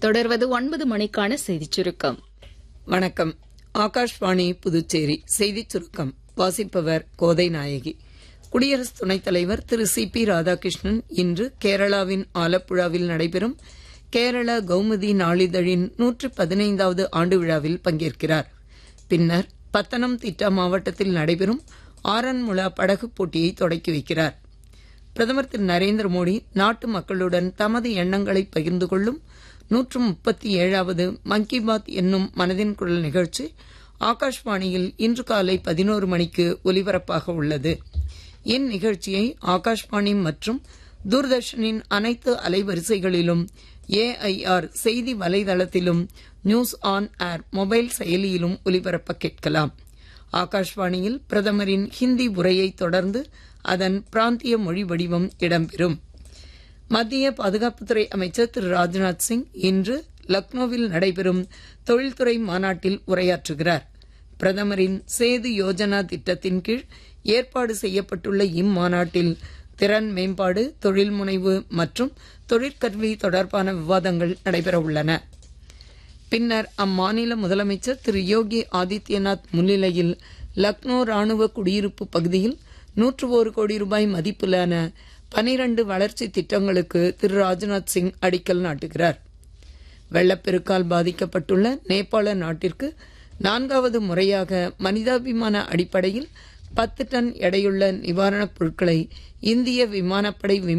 தொடர்வது ஒன்பது மணிக்கான செய்திச் சுருக்கம் வணக்கம் ஆகாஷ்வாணி புதுச்சேரி செய்திச் சுருக்கம் வாசிப்பவர் கோதை நாயகி குடியரசு துணைத் தலைவர் திரு சி பி ராதாகிருஷ்ணன் இன்று கேரளாவின் ஆலப்புழாவில் நடைபெறும் கேரள கௌமுதி நாளிதழின் நூற்று பதினைந்தாவது ஆண்டு விழாவில் பங்கேற்கிறார் பின்னர் பத்தனம்திட்டா மாவட்டத்தில் நடைபெறும் ஆரன்முளா படகு போட்டியை தொடக்கி வைக்கிறார் பிரதமர் திரு நரேந்திர மோடி நாட்டு மக்களுடன் தமது எண்ணங்களை பகிர்ந்து கொள்ளும் நூற்று முப்பத்தி ஏழாவது மன் கி பாத் என்னும் மனதின் குரல் நிகழ்ச்சி ஆகாஷ்வாணியில் இன்று காலை பதினோரு மணிக்கு ஒலிபரப்பாக உள்ளது இந்நிகழ்ச்சியை ஆகாஷ்வாணி மற்றும் தூர்தர்ஷனின் அனைத்து அலைவரிசைகளிலும் ஏஐஆர் செய்தி வலைதளத்திலும் நியூஸ் ஆன் ஏர் மொபைல் செயலியிலும் ஒலிபரப்ப கேட்கலாம் ஆகாஷ்வாணியில் பிரதமரின் ஹிந்தி உரையை தொடர்ந்து அதன் பிராந்திய மொழி வடிவம் இடம்பெறும் மத்திய பாதுகாப்புத்துறை அமைச்சர் திரு ராஜ்நாத் சிங் இன்று லக்னோவில் நடைபெறும் தொழில்துறை மாநாட்டில் உரையாற்றுகிறார் பிரதமரின் சேது யோஜனா திட்டத்தின் கீழ் ஏற்பாடு செய்யப்பட்டுள்ள இம்மாநாட்டில் திறன் மேம்பாடு தொழில் முனைவு மற்றும் தொழிற்கல்வி தொடர்பான விவாதங்கள் நடைபெறவுள்ளன பின்னர் அம்மாநில முதலமைச்சர் திரு யோகி ஆதித்யநாத் முன்னிலையில் லக்னோ ராணுவ குடியிருப்பு பகுதியில் நூற்று ஒரு கோடி ரூபாய் மதிப்பிலான பனிரண்டு வளர்ச்சி திட்டங்களுக்கு திரு ராஜ்நாத் சிங் அடிக்கல் நாட்டுகிறார் வெள்ளப்பெருக்கால் பாதிக்கப்பட்டுள்ள நேபாள நாட்டிற்கு நான்காவது முறையாக மனிதாபிமான அடிப்படையில் பத்து டன் எடையுள்ள நிவாரணப் பொருட்களை இந்திய விமானப்படை